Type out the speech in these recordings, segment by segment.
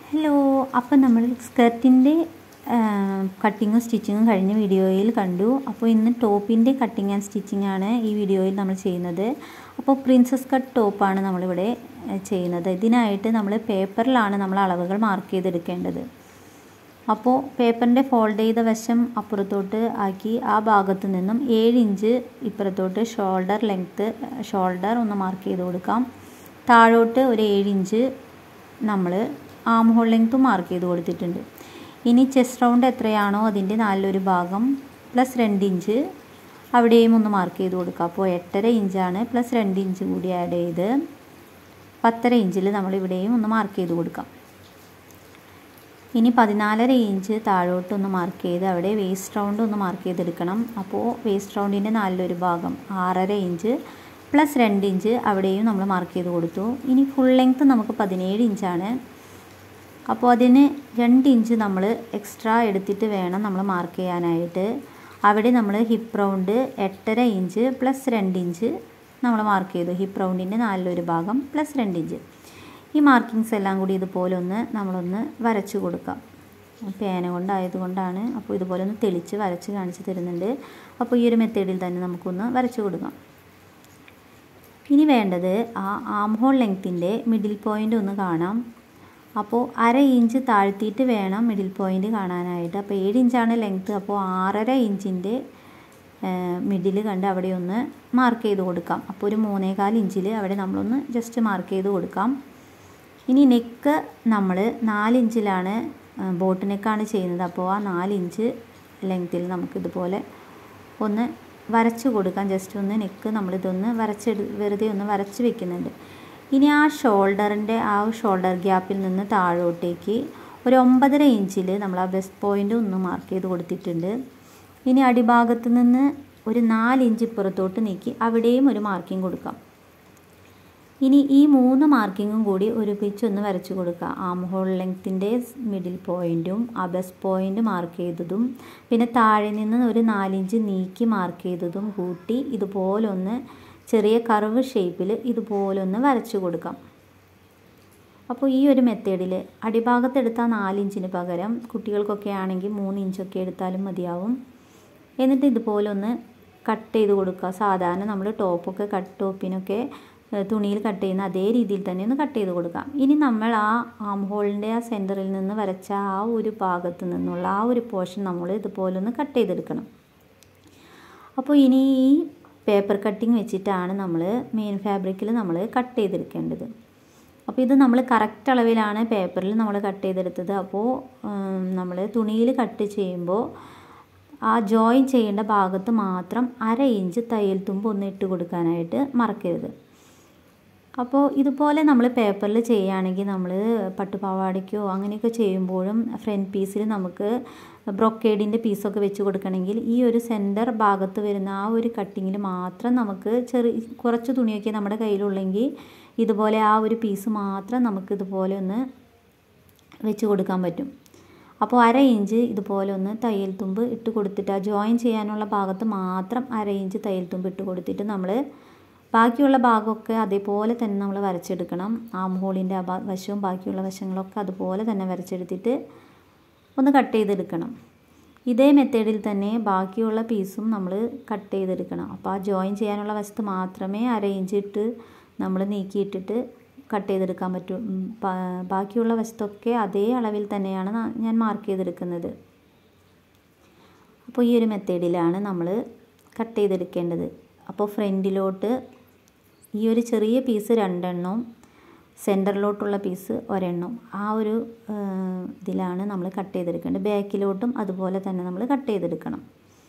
hello അപ്പം നമ്മൾ സ്കർട്ടിൻ്റെ കട്ടിങ്ങും സ്റ്റിച്ചിങ്ങും കഴിഞ്ഞ വീഡിയോയിൽ കണ്ടു അപ്പോൾ ഇന്ന് ടോപ്പിൻ്റെ കട്ടിങ് ആൻഡ് സ്റ്റിച്ചിങ് ആണ് ഈ വീഡിയോയിൽ നമ്മൾ ചെയ്യുന്നത് അപ്പോൾ പ്രിൻസസ് കട്ട് ടോപ്പാണ് നമ്മളിവിടെ ചെയ്യുന്നത് ഇതിനായിട്ട് നമ്മൾ പേപ്പറിലാണ് നമ്മൾ അളവുകൾ മാർക്ക് ചെയ്തെടുക്കേണ്ടത് അപ്പോൾ പേപ്പറിൻ്റെ ഫോൾഡ് ചെയ്ത വശം അപ്പുറത്തോട്ട് ആക്കി ആ ഭാഗത്ത് നിന്നും ഏഴ് ഇഞ്ച് ഇപ്പുറത്തോട്ട് ഷോൾഡർ ലെങ്ത്ത് ഷോൾഡർ ഒന്ന് മാർക്ക് ചെയ്ത് കൊടുക്കാം താഴോട്ട് ഒരു ഏഴ് ഇഞ്ച് നമ്മൾ ആം ഹോൾ ലെങ്ത്തും മാർക്ക് ചെയ്ത് കൊടുത്തിട്ടുണ്ട് ഇനി ചെസ്റ്റ് റൗണ്ട് എത്രയാണോ അതിൻ്റെ നാലിലൊരു ഭാഗം പ്ലസ് രണ്ട് ഇഞ്ച് അവിടെയും ഒന്ന് മാർക്ക് ചെയ്ത് കൊടുക്കുക അപ്പോൾ എട്ടര ഇഞ്ചാണ് പ്ലസ് രണ്ട് ഇഞ്ച് കൂടി ആഡ് ചെയ്ത് പത്തര ഇഞ്ചിൽ നമ്മൾ ഇവിടെയും ഒന്ന് മാർക്ക് ചെയ്ത് കൊടുക്കാം ഇനി പതിനാലര ഇഞ്ച് താഴോട്ട് ഒന്ന് മാർക്ക് ചെയ്ത് അവിടെ വേസ്റ്റ് റൗണ്ട് ഒന്ന് മാർക്ക് ചെയ്തെടുക്കണം അപ്പോൾ വേസ്റ്റ് റൗണ്ടിൻ്റെ നാലിലൊരു ഭാഗം ആറര ഇഞ്ച് പ്ലസ് രണ്ട് ഇഞ്ച് അവിടെയും നമ്മൾ മാർക്ക് ചെയ്ത് കൊടുത്തു ഇനി ഫുൾ ലെങ്ത്ത് നമുക്ക് പതിനേഴ് ഇഞ്ചാണ് അപ്പോൾ അതിന് രണ്ട് ഇഞ്ച് നമ്മൾ എക്സ്ട്രാ എടുത്തിട്ട് വേണം നമ്മൾ മാർക്ക് ചെയ്യാനായിട്ട് അവിടെ നമ്മൾ ഹിപ്പ് റൗണ്ട് എട്ടര ഇഞ്ച് പ്ലസ് രണ്ട് ഇഞ്ച് നമ്മൾ മാർക്ക് ചെയ്തു ഹിപ്പ് റൗണ്ടിൻ്റെ നാലിലൊരു ഭാഗം പ്ലസ് രണ്ട് ഇഞ്ച് ഈ മാർക്കിങ്സ് എല്ലാം കൂടി ഇതുപോലെ ഒന്ന് നമ്മളൊന്ന് വരച്ചു കൊടുക്കാം പേന കൊണ്ടായതുകൊണ്ടാണ് അപ്പോൾ ഇതുപോലെ ഒന്ന് തെളിച്ച് വരച്ച് കാണിച്ച് തരുന്നുണ്ട് അപ്പോൾ ഈ ഒരു മെത്തേഡിൽ തന്നെ നമുക്കൊന്ന് വരച്ചു കൊടുക്കാം ഇനി വേണ്ടത് ആ ആം ഹോൾ ലെങ്ത്തിൻ്റെ മിഡിൽ പോയിൻ്റ് ഒന്ന് കാണാം അപ്പോൾ അര ഇഞ്ച് താഴ്ത്തിയിട്ട് വേണം മിഡിൽ പോയിൻ്റ് കാണാനായിട്ട് അപ്പോൾ ഏഴ് ഇഞ്ചാണ് ലെങ്ത്ത് അപ്പോൾ ആറര ഇഞ്ചിൻ്റെ മിഡിൽ കണ്ട് അവിടെ ഒന്ന് മാർക്ക് ചെയ്ത് കൊടുക്കാം അപ്പോൾ ഒരു മൂന്നേകാൽ ഇഞ്ചിൽ അവിടെ നമ്മളൊന്ന് ജസ്റ്റ് മാർക്ക് ചെയ്ത് കൊടുക്കാം ഇനി നെക്ക് നമ്മൾ നാലിഞ്ചിലാണ് ബോട്ട് നെക്കാണ് ചെയ്യുന്നത് അപ്പോൾ ആ നാലിഞ്ച് ലെങ്ത്തിൽ നമുക്കിതുപോലെ ഒന്ന് വരച്ച് കൊടുക്കാം ജസ്റ്റ് ഒന്ന് നെക്ക് നമ്മളിതൊന്ന് വരച്ചെടു വെറുതെ ഒന്ന് വരച്ച് വെക്കുന്നുണ്ട് ഇനി ആ ഷോൾഡറിൻ്റെ ആ ഷോൾഡർ ഗ്യാപ്പിൽ നിന്ന് താഴോട്ടേക്ക് ഒരു ഒമ്പതര ഇഞ്ചിൽ നമ്മൾ ആ ബെസ്റ്റ് പോയിൻ്റ് ഒന്ന് മാർക്ക് ചെയ്ത് കൊടുത്തിട്ടുണ്ട് ഇനി അടിഭാഗത്ത് നിന്ന് ഒരു നാലിഞ്ച് ഇപ്പുറത്തോട്ട് നീക്കി അവിടെയും ഒരു മാർക്കിംഗ് കൊടുക്കാം ഇനി ഈ മൂന്ന് മാർക്കിങ്ങും കൂടി ഒരുമിച്ച് ഒന്ന് വരച്ചു കൊടുക്കുക ആം ഹോൾ ലെങ്ത്തിൻ്റെ മിഡിൽ പോയിൻറ്റും അബസ് പോയിൻ്റ് മാർക്ക് ചെയ്തതും പിന്നെ താഴെ നിന്ന് ഒരു നാലിഞ്ച് നീക്കി മാർക്ക് ചെയ്തതും കൂട്ടി ഇതുപോലൊന്ന് ചെറിയ കർവ് ഷേപ്പിൽ ഇതുപോലൊന്ന് വരച്ചു കൊടുക്കാം അപ്പോൾ ഈ ഒരു മെത്തേഡിൽ അടിഭാഗത്തെടുത്താൽ നാലിഞ്ചിന് പകരം കുട്ടികൾക്കൊക്കെ ആണെങ്കിൽ മൂന്ന് ഇഞ്ചൊക്കെ എടുത്താലും മതിയാവും എന്നിട്ട് ഇതുപോലെ ഒന്ന് കട്ട് ചെയ്ത് കൊടുക്കുക സാധാരണ നമ്മൾ ടോപ്പൊക്കെ കട്ട് ടോപ്പിനൊക്കെ തുണിയിൽ കട്ട് ചെയ്യുന്ന അതേ രീതിയിൽ തന്നെ ഒന്ന് കട്ട് ചെയ്ത് കൊടുക്കാം ഇനി നമ്മൾ ആ ആം ഹോളിൻ്റെ ആ സെൻറ്ററിൽ നിന്ന് വരച്ച ആ ഒരു ഭാഗത്ത് നിന്നുള്ള ആ ഒരു പോർഷൻ നമ്മൾ ഇതുപോലെ ഒന്ന് കട്ട് ചെയ്തെടുക്കണം അപ്പോൾ ഇനി ഈ പേപ്പർ കട്ടിങ് വെച്ചിട്ടാണ് നമ്മൾ മെയിൻ ഫാബ്രിക്കിൽ നമ്മൾ കട്ട് ചെയ്തെടുക്കേണ്ടത് അപ്പോൾ ഇത് നമ്മൾ കറക്റ്റ് അളവിലാണ് പേപ്പറിൽ നമ്മൾ കട്ട് ചെയ്തെടുത്തത് അപ്പോൾ നമ്മൾ തുണിയിൽ കട്ട് ചെയ്യുമ്പോൾ ആ ജോയിൻ ചെയ്യേണ്ട ഭാഗത്ത് മാത്രം അര ഇഞ്ച് തയ്യൽ തുമ്പ് ഒന്ന് ഇട്ട് കൊടുക്കാനായിട്ട് മറക്കരുത് അപ്പോൾ ഇതുപോലെ നമ്മൾ പേപ്പറിൽ ചെയ്യുകയാണെങ്കിൽ നമ്മൾ പട്ടുപാവാടയ്ക്കോ അങ്ങനെയൊക്കെ ചെയ്യുമ്പോഴും ഫ്രണ്ട് പീസിൽ നമുക്ക് ബ്രൊക്കേഡിൻ്റെ പീസൊക്കെ വെച്ച് കൊടുക്കണമെങ്കിൽ ഈ ഒരു സെൻറ്റർ ഭാഗത്ത് വരുന്ന ആ ഒരു കട്ടിങ്ങിൽ മാത്രം നമുക്ക് ചെറിയ കുറച്ച് തുണിയൊക്കെ നമ്മുടെ കയ്യിലുള്ളെങ്കിൽ ഇതുപോലെ ആ ഒരു പീസ് മാത്രം നമുക്ക് ഇതുപോലെ ഒന്ന് വെച്ച് കൊടുക്കാൻ പറ്റും അപ്പോൾ അര ഇഞ്ച് ഇതുപോലെ ഒന്ന് തയ്യൽ തുമ്പ് ഇട്ട് കൊടുത്തിട്ട് ആ ജോയിൻ ചെയ്യാനുള്ള ഭാഗത്ത് മാത്രം അര ഇഞ്ച് തയ്യൽ തുമ്പ് ഇട്ട് കൊടുത്തിട്ട് നമ്മൾ ബാക്കിയുള്ള ഭാഗമൊക്കെ അതേപോലെ തന്നെ നമ്മൾ വരച്ചെടുക്കണം ആം ഹോളിൻ്റെ ആ വശവും ബാക്കിയുള്ള വശങ്ങളൊക്കെ അതുപോലെ തന്നെ വരച്ചെടുത്തിട്ട് ഒന്ന് കട്ട് ചെയ്തെടുക്കണം ഇതേ മെത്തേഡിൽ തന്നെ ബാക്കിയുള്ള പീസും നമ്മൾ കട്ട് ചെയ്തെടുക്കണം അപ്പോൾ ആ ജോയിൻ ചെയ്യാനുള്ള വശത്ത് മാത്രമേ അര ഇഞ്ച് ഇട്ട് നമ്മൾ നീക്കിയിട്ടിട്ട് കട്ട് ചെയ്തെടുക്കാൻ പറ്റൂ ബാക്കിയുള്ള വശത്തൊക്കെ അതേ അളവിൽ തന്നെയാണ് ഞാൻ മാർക്ക് ചെയ്തെടുക്കുന്നത് അപ്പോൾ ഈ ഒരു മെത്തേഡിലാണ് നമ്മൾ കട്ട് ചെയ്തെടുക്കേണ്ടത് അപ്പോൾ ഫ്രണ്ടിലോട്ട് ഈ ഒരു ചെറിയ പീസ് രണ്ടെണ്ണവും സെൻറ്ററിലോട്ടുള്ള പീസ് ഒരെണ്ണം ആ ഒരു ഇതിലാണ് നമ്മൾ കട്ട് ചെയ്തെടുക്കേണ്ടത് ബാക്കിലോട്ടും അതുപോലെ തന്നെ നമ്മൾ കട്ട് ചെയ്തെടുക്കണം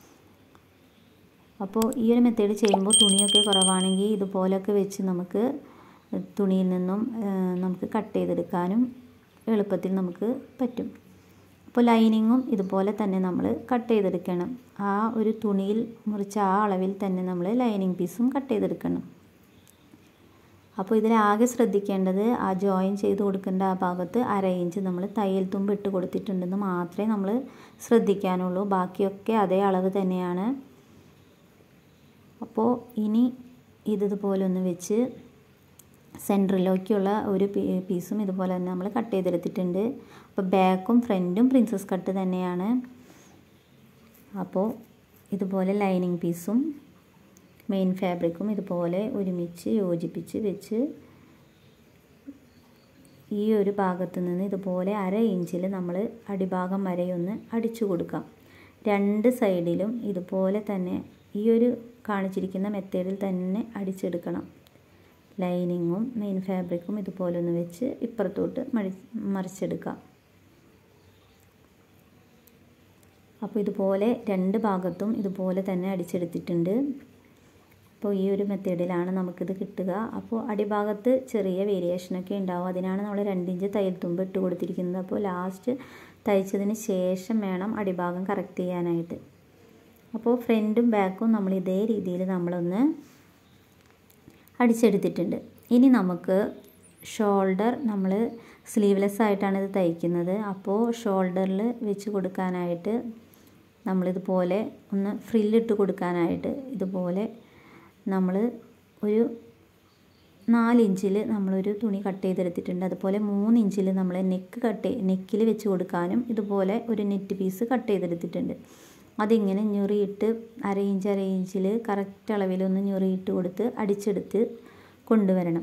അപ്പോൾ ഈ ഒരു മെത്തേഡ് ചെയ്യുമ്പോൾ തുണിയൊക്കെ കുറവാണെങ്കിൽ ഇതുപോലൊക്കെ വെച്ച് നമുക്ക് തുണിയിൽ നിന്നും നമുക്ക് കട്ട് ചെയ്തെടുക്കാനും എളുപ്പത്തിൽ നമുക്ക് പറ്റും അപ്പോൾ ലൈനിങ്ങും ഇതുപോലെ തന്നെ നമ്മൾ കട്ട് ചെയ്തെടുക്കണം ആ ഒരു തുണിയിൽ മുറിച്ച ആ അളവിൽ തന്നെ നമ്മൾ ലൈനിങ് പീസും കട്ട് ചെയ്തെടുക്കണം അപ്പോൾ ഇതിലാകെ ശ്രദ്ധിക്കേണ്ടത് ആ ജോയിൻ ചെയ്ത് കൊടുക്കേണ്ട ആ ഭാഗത്ത് അര ഇഞ്ച് നമ്മൾ തയ്യൽ തുമ്പ് ഇട്ട് കൊടുത്തിട്ടുണ്ടെന്ന് മാത്രമേ നമ്മൾ ശ്രദ്ധിക്കാനുള്ളൂ ബാക്കിയൊക്കെ അതേ അളവ് തന്നെയാണ് അപ്പോൾ ഇനി ഇതുപോലെ ഒന്ന് വെച്ച് സെൻറ്ററിലേക്കുള്ള ഒരു പീസും ഇതുപോലെ തന്നെ നമ്മൾ കട്ട് ചെയ്തെടുത്തിട്ടുണ്ട് അപ്പോൾ ബാക്കും ഫ്രണ്ടും പ്രിൻസസ് കട്ട് തന്നെയാണ് അപ്പോൾ ഇതുപോലെ ലൈനിങ് പീസും മെയിൻ ഫാബ്രിക്കും ഇതുപോലെ ഒരുമിച്ച് യോജിപ്പിച്ച് വെച്ച് ഈ ഒരു ഭാഗത്ത് നിന്ന് ഇതുപോലെ അര ഇഞ്ചിൽ നമ്മൾ അടിഭാഗം വരെയൊന്ന് അടിച്ചു കൊടുക്കാം രണ്ട് സൈഡിലും ഇതുപോലെ തന്നെ ഈ ഒരു കാണിച്ചിരിക്കുന്ന മെത്തേഡിൽ തന്നെ അടിച്ചെടുക്കണം ലൈനിങ്ങും മെയിൻ ഫാബ്രിക്കും ഇതുപോലെ ഒന്ന് വെച്ച് ഇപ്പുറത്തോട്ട് മടി മറിച്ചെടുക്കാം അപ്പോൾ ഇതുപോലെ രണ്ട് ഭാഗത്തും ഇതുപോലെ തന്നെ അടിച്ചെടുത്തിട്ടുണ്ട് അപ്പോൾ ഈ ഒരു മെത്തേഡിലാണ് നമുക്കിത് കിട്ടുക അപ്പോൾ അടിഭാഗത്ത് ചെറിയ വേരിയേഷനൊക്കെ ഉണ്ടാവും അതിനാണ് നമ്മൾ രണ്ടിഞ്ച് തയ്യൽ തുമ്പ് ഇട്ട് കൊടുത്തിരിക്കുന്നത് അപ്പോൾ ലാസ്റ്റ് തയ്ച്ചതിന് ശേഷം വേണം അടിഭാഗം കറക്റ്റ് ചെയ്യാനായിട്ട് അപ്പോൾ ഫ്രണ്ടും ബാക്കും നമ്മൾ ഇതേ രീതിയിൽ നമ്മളൊന്ന് അടിച്ചെടുത്തിട്ടുണ്ട് ഇനി നമുക്ക് ഷോൾഡർ നമ്മൾ സ്ലീവ്ലെസ് ആയിട്ടാണ് ഇത് തയ്ക്കുന്നത് അപ്പോൾ ഷോൾഡറിൽ വെച്ച് കൊടുക്കാനായിട്ട് നമ്മളിതുപോലെ ഒന്ന് ഫ്രില്ലിട്ട് കൊടുക്കാനായിട്ട് ഇതുപോലെ നമ്മൾ ഒരു നാലിഞ്ചിൽ നമ്മളൊരു തുണി കട്ട് ചെയ്തെടുത്തിട്ടുണ്ട് അതുപോലെ മൂന്ന് ഇഞ്ചിൽ നമ്മൾ നെക്ക് കട്ട് നെക്കിൽ വെച്ച് കൊടുക്കാനും ഇതുപോലെ ഒരു നെറ്റ് പീസ് കട്ട് ചെയ്തെടുത്തിട്ടുണ്ട് അതിങ്ങനെ ഞൊറിയിട്ട് അര ഇഞ്ച് അര ഇഞ്ചിൽ കറക്റ്റ് അളവിലൊന്ന് ഞൊറിയിട്ട് കൊടുത്ത് അടിച്ചെടുത്ത് കൊണ്ടുവരണം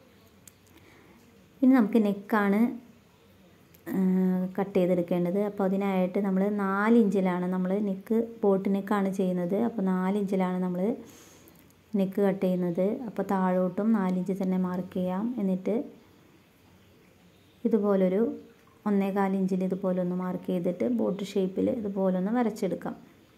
ഇനി നമുക്ക് നെക്കാണ് കട്ട് ചെയ്തെടുക്കേണ്ടത് അപ്പോൾ അതിനായിട്ട് നമ്മൾ നാലിഞ്ചിലാണ് നമ്മൾ നെക്ക് ബോട്ട് നെക്കാണ് ചെയ്യുന്നത് അപ്പോൾ നാലിഞ്ചിലാണ് നമ്മൾ നെക്ക് കട്ട് ചെയ്യുന്നത് അപ്പോൾ താഴോട്ടും നാലിഞ്ച് തന്നെ മാർക്ക് ചെയ്യാം എന്നിട്ട് ഇതുപോലൊരു ഒന്നേകാൽ ഇഞ്ചിൽ ഇതുപോലെ ഒന്ന് മാർക്ക് ചെയ്തിട്ട് ബോട്ട് ഷേപ്പിൽ ഇതുപോലെ ഒന്ന് വരച്ചെടുക്കാം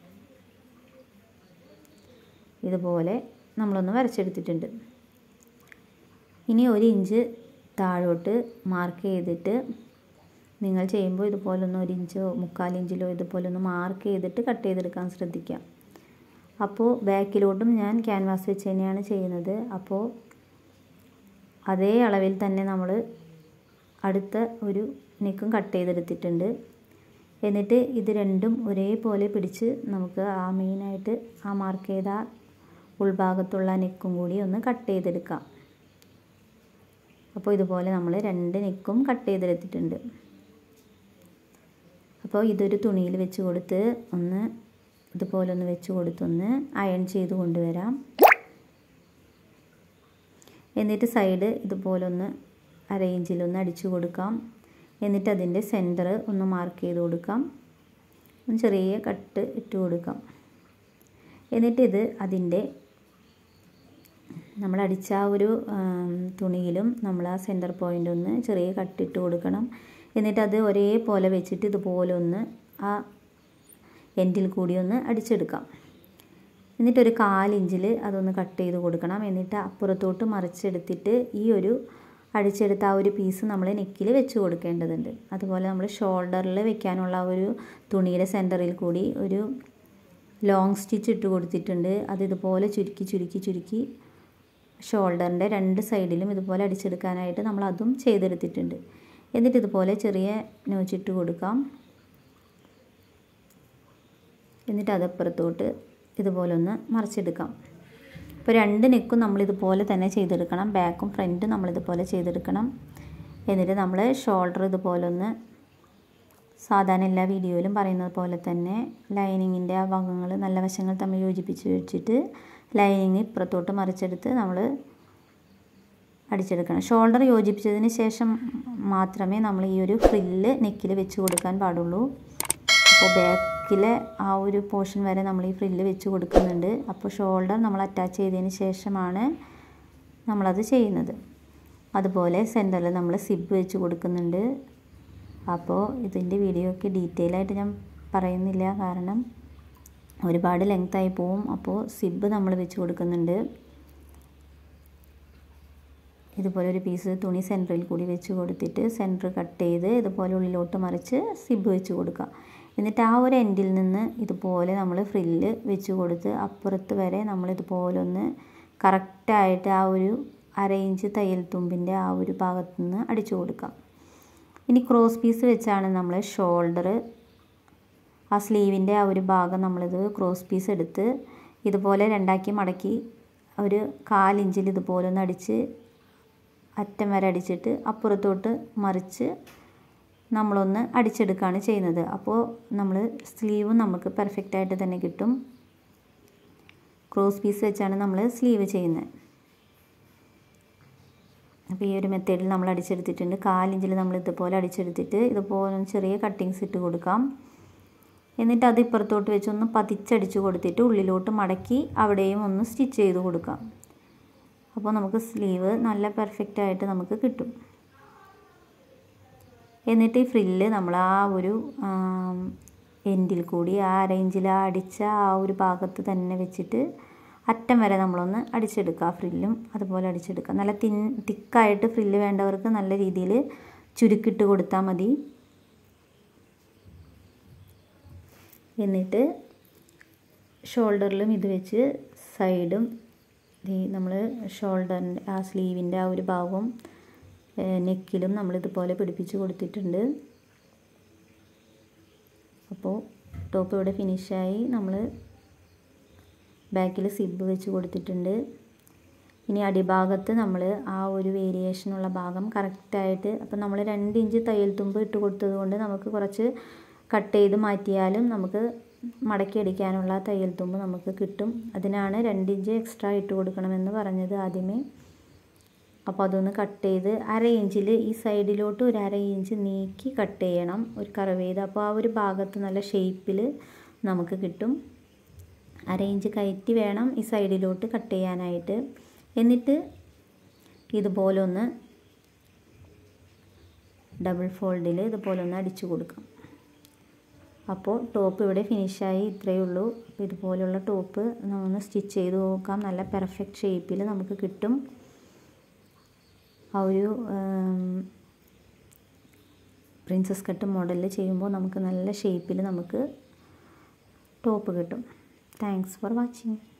ഇതുപോലെ നമ്മളൊന്ന് വരച്ചെടുത്തിട്ടുണ്ട് ഇനി ഒരു ഇഞ്ച് താഴോട്ട് മാർക്ക് ചെയ്തിട്ട് നിങ്ങൾ ചെയ്യുമ്പോൾ ഇതുപോലൊന്ന് ഒരു ഇഞ്ചോ മുക്കാൽ ഇഞ്ചിലോ ഇതുപോലൊന്ന് മാർക്ക് ചെയ്തിട്ട് കട്ട് ചെയ്തെടുക്കാൻ ശ്രദ്ധിക്കാം അപ്പോൾ ബാക്കിലോട്ടും ഞാൻ ക്യാൻവാസ് വെച്ച് തന്നെയാണ് ചെയ്യുന്നത് അപ്പോൾ അതേ അളവിൽ തന്നെ നമ്മൾ അടുത്ത ഒരു നെക്കും കട്ട് ചെയ്തെടുത്തിട്ടുണ്ട് എന്നിട്ട് ഇത് രണ്ടും ഒരേപോലെ പിടിച്ച് നമുക്ക് ആ മെയിനായിട്ട് ആ മാർക്ക് ചെയ്ത ഉൾഭാഗത്തുള്ള നെക്കും കൂടി ഒന്ന് കട്ട് ചെയ്തെടുക്കാം അപ്പോൾ ഇതുപോലെ നമ്മൾ രണ്ട് നെക്കും കട്ട് ചെയ്തെടുത്തിട്ടുണ്ട് അപ്പോൾ ഇതൊരു തുണിയിൽ വെച്ച് കൊടുത്ത് ഒന്ന് ഇതുപോലെ ഒന്ന് വെച്ച് കൊടുത്തൊന്ന് അയൺ ചെയ്ത് കൊണ്ടുവരാം എന്നിട്ട് സൈഡ് ഇതുപോലെ ഒന്ന് അരയിഞ്ചിലൊന്ന് അടിച്ചു കൊടുക്കാം എന്നിട്ട് അതിൻ്റെ സെൻറ്റർ ഒന്ന് മാർക്ക് ചെയ്ത് കൊടുക്കാം ഒന്ന് ചെറിയ കട്ട് ഇട്ട് കൊടുക്കാം എന്നിട്ട് ഇത് അതിൻ്റെ നമ്മൾ അടിച്ച ആ ഒരു തുണിയിലും നമ്മൾ ആ സെൻറ്റർ പോയിൻ്റ് ഒന്ന് ചെറിയ കട്ടിട്ട് കൊടുക്കണം എന്നിട്ട് അത് ഒരേപോലെ വെച്ചിട്ട് ഇതുപോലെ ഒന്ന് ആ എൻഡിൽ കൂടി ഒന്ന് അടിച്ചെടുക്കാം എന്നിട്ടൊരു കാലിഞ്ചിൽ അതൊന്ന് കട്ട് ചെയ്ത് കൊടുക്കണം എന്നിട്ട് അപ്പുറത്തോട്ട് മറിച്ചെടുത്തിട്ട് ഈ ഒരു അടിച്ചെടുത്ത ആ ഒരു പീസ് നമ്മൾ നെക്കിൽ വെച്ച് കൊടുക്കേണ്ടതുണ്ട് അതുപോലെ നമ്മൾ ഷോൾഡറിൽ വെക്കാനുള്ള ആ ഒരു തുണിയുടെ സെൻറ്ററിൽ കൂടി ഒരു ലോങ് സ്റ്റിച്ച് ഇട്ട് കൊടുത്തിട്ടുണ്ട് അത് ഇതുപോലെ ചുരുക്കി ചുരുക്കി ചുരുക്കി ഷോൾഡറിൻ്റെ രണ്ട് സൈഡിലും ഇതുപോലെ അടിച്ചെടുക്കാനായിട്ട് നമ്മൾ അതും ചെയ്തെടുത്തിട്ടുണ്ട് എന്നിട്ട് ഇതുപോലെ ചെറിയ നോച്ചിട്ട് കൊടുക്കാം എന്നിട്ട് അതപ്പുറത്തോട്ട് ഇതുപോലെ ഒന്ന് മറിച്ചെടുക്കാം ഇപ്പോൾ രണ്ട് നെക്കും നമ്മളിതുപോലെ തന്നെ ചെയ്തെടുക്കണം ബാക്കും ഫ്രണ്ടും നമ്മളിതുപോലെ ചെയ്തെടുക്കണം എന്നിട്ട് നമ്മൾ ഷോൾഡർ ഇതുപോലെ ഒന്ന് സാധാരണ എല്ലാ വീഡിയോയിലും പറയുന്നത് പോലെ തന്നെ ലൈനിങ്ങിൻ്റെ ആ ഭാഗങ്ങൾ നല്ല വശങ്ങൾ തമ്മിൽ യോജിപ്പിച്ച് വെച്ചിട്ട് ലൈനിങ് ഇപ്പുറത്തോട്ട് മറിച്ചെടുത്ത് നമ്മൾ അടിച്ചെടുക്കണം ഷോൾഡർ യോജിപ്പിച്ചതിന് ശേഷം മാത്രമേ നമ്മൾ ഈ ഒരു ഫ്രില്ല് നെക്കിൽ വെച്ച് കൊടുക്കാൻ പാടുള്ളൂ അപ്പോൾ ബാക്കിലെ ആ ഒരു പോർഷൻ വരെ നമ്മൾ ഈ ഫ്രില്ല് വെച്ച് കൊടുക്കുന്നുണ്ട് അപ്പോൾ ഷോൾഡർ നമ്മൾ അറ്റാച്ച് ചെയ്തതിന് ശേഷമാണ് നമ്മളത് ചെയ്യുന്നത് അതുപോലെ സെൻറ്ററിൽ നമ്മൾ സിബ് വെച്ച് കൊടുക്കുന്നുണ്ട് അപ്പോൾ ഇതിൻ്റെ വീഡിയോ ഒക്കെ ഡീറ്റെയിൽ ആയിട്ട് ഞാൻ പറയുന്നില്ല കാരണം ഒരുപാട് ലെങ്തായി പോവും അപ്പോൾ സിബ് നമ്മൾ വെച്ച് കൊടുക്കുന്നുണ്ട് ഇതുപോലെ ഒരു പീസ് തുണി സെൻറ്ററിൽ കൂടി വെച്ച് കൊടുത്തിട്ട് സെൻറ്റർ കട്ട് ചെയ്ത് ഇതുപോലെ ഉള്ളിലോട്ട് മറിച്ച് സിബ് വെച്ച് കൊടുക്കുക എന്നിട്ട് ആ ഒരു എൻഡിൽ നിന്ന് ഇതുപോലെ നമ്മൾ ഫ്രില്ല് വെച്ച് കൊടുത്ത് അപ്പുറത്ത് വരെ നമ്മൾ ഇതുപോലെ ഒന്ന് കറക്റ്റായിട്ട് ആ ഒരു അര ഇഞ്ച് തയ്യൽ തുമ്പിൻ്റെ ആ ഒരു ഭാഗത്ത് നിന്ന് അടിച്ചു കൊടുക്കാം ഇനി ക്രോസ് പീസ് വെച്ചാണ് നമ്മൾ ഷോൾഡർ ആ സ്ലീവിൻ്റെ ആ ഒരു ഭാഗം നമ്മളിത് ക്രോസ് പീസ് എടുത്ത് ഇതുപോലെ രണ്ടാക്കി മടക്കി ഒരു കാലിഞ്ചിൽ ഇതുപോലെ ഒന്ന് അടിച്ച് അറ്റം വരെ അടിച്ചിട്ട് അപ്പുറത്തോട്ട് മറിച്ച് നമ്മളൊന്ന് അടിച്ചെടുക്കുകയാണ് ചെയ്യുന്നത് അപ്പോൾ നമ്മൾ സ്ലീവും നമുക്ക് പെർഫെക്റ്റ് ആയിട്ട് തന്നെ കിട്ടും ക്രോസ് പീസ് വെച്ചാണ് നമ്മൾ സ്ലീവ് ചെയ്യുന്നത് അപ്പോൾ ഈ ഒരു മെത്തേഡിൽ നമ്മൾ അടിച്ചെടുത്തിട്ടുണ്ട് കാലിഞ്ചിൽ നമ്മൾ ഇതുപോലെ അടിച്ചെടുത്തിട്ട് ഇതുപോലെ ചെറിയ കട്ടിങ്സ് ഇട്ട് കൊടുക്കാം എന്നിട്ട് അത് ഇപ്പുറത്തോട്ട് വെച്ച് ഒന്ന് പതിച്ചടിച്ച് കൊടുത്തിട്ട് ഉള്ളിലോട്ട് മടക്കി അവിടെയും ഒന്ന് സ്റ്റിച്ച് ചെയ്ത് കൊടുക്കാം അപ്പോൾ നമുക്ക് സ്ലീവ് നല്ല പെർഫെക്റ്റ് ആയിട്ട് നമുക്ക് കിട്ടും എന്നിട്ട് ഈ ഫ്രില്ല് നമ്മൾ ആ ഒരു എൻഡിൽ കൂടി ആ അറേഞ്ചിൽ ആ അടിച്ച ആ ഒരു ഭാഗത്ത് തന്നെ വെച്ചിട്ട് അറ്റം വരെ നമ്മളൊന്ന് അടിച്ചെടുക്കുക ഫ്രില്ലും അതുപോലെ അടിച്ചെടുക്കുക നല്ല തിൻ തിക്കായിട്ട് ഫ്രില്ല് വേണ്ടവർക്ക് നല്ല രീതിയിൽ ചുരുക്കിട്ട് കൊടുത്താൽ മതി എന്നിട്ട് ഷോൾഡറിലും ഇത് വെച്ച് സൈഡും ഈ നമ്മൾ ഷോൾഡറിൻ്റെ ആ സ്ലീവിൻ്റെ ആ ഒരു ഭാഗവും നെക്കിലും നമ്മളിതുപോലെ പിടിപ്പിച്ച് കൊടുത്തിട്ടുണ്ട് അപ്പോൾ ടോപ്പ് ഇവിടെ ഫിനിഷായി നമ്മൾ ബാക്കിൽ സിബ് വെച്ച് കൊടുത്തിട്ടുണ്ട് ഇനി അടിഭാഗത്ത് നമ്മൾ ആ ഒരു വേരിയേഷനുള്ള ഭാഗം കറക്റ്റായിട്ട് അപ്പം നമ്മൾ രണ്ട് ഇഞ്ച് തയ്യൽ തുമ്പ് ഇട്ട് കൊടുത്തത് കൊണ്ട് നമുക്ക് കുറച്ച് കട്ട് ചെയ്ത് മാറ്റിയാലും നമുക്ക് മടക്കി അടിക്കാനുള്ള തയ്യൽ തുമ്പ് നമുക്ക് കിട്ടും അതിനാണ് രണ്ട് ഇഞ്ച് എക്സ്ട്രാ ഇട്ട് കൊടുക്കണമെന്ന് പറഞ്ഞത് ആദ്യമേ അപ്പോൾ അതൊന്ന് കട്ട് ചെയ്ത് അര ഇഞ്ചിൽ ഈ സൈഡിലോട്ട് ഒരു അര ഇഞ്ച് നീക്കി കട്ട് ചെയ്യണം ഒരു കറവ് ചെയ്ത് അപ്പോൾ ആ ഒരു ഭാഗത്ത് നല്ല ഷേപ്പിൽ നമുക്ക് കിട്ടും അര ഇഞ്ച് കയറ്റി വേണം ഈ സൈഡിലോട്ട് കട്ട് ചെയ്യാനായിട്ട് എന്നിട്ട് ഇതുപോലെ ഒന്ന് ഡബിൾ ഫോൾഡിൽ ഇതുപോലെ ഒന്ന് അടിച്ചു കൊടുക്കാം അപ്പോൾ ടോപ്പ് ഇവിടെ ഫിനിഷായി ഇത്രയേ ഉള്ളൂ അപ്പോൾ ഇതുപോലുള്ള ടോപ്പ് ഒന്ന് സ്റ്റിച്ച് ചെയ്ത് നോക്കാം നല്ല പെർഫെക്റ്റ് ഷേപ്പിൽ നമുക്ക് കിട്ടും ആ ഒരു പ്രിൻസസ് കട്ട് മോഡലിൽ ചെയ്യുമ്പോൾ നമുക്ക് നല്ല ഷേപ്പിൽ നമുക്ക് ടോപ്പ് കിട്ടും താങ്ക്സ് ഫോർ വാച്ചിങ്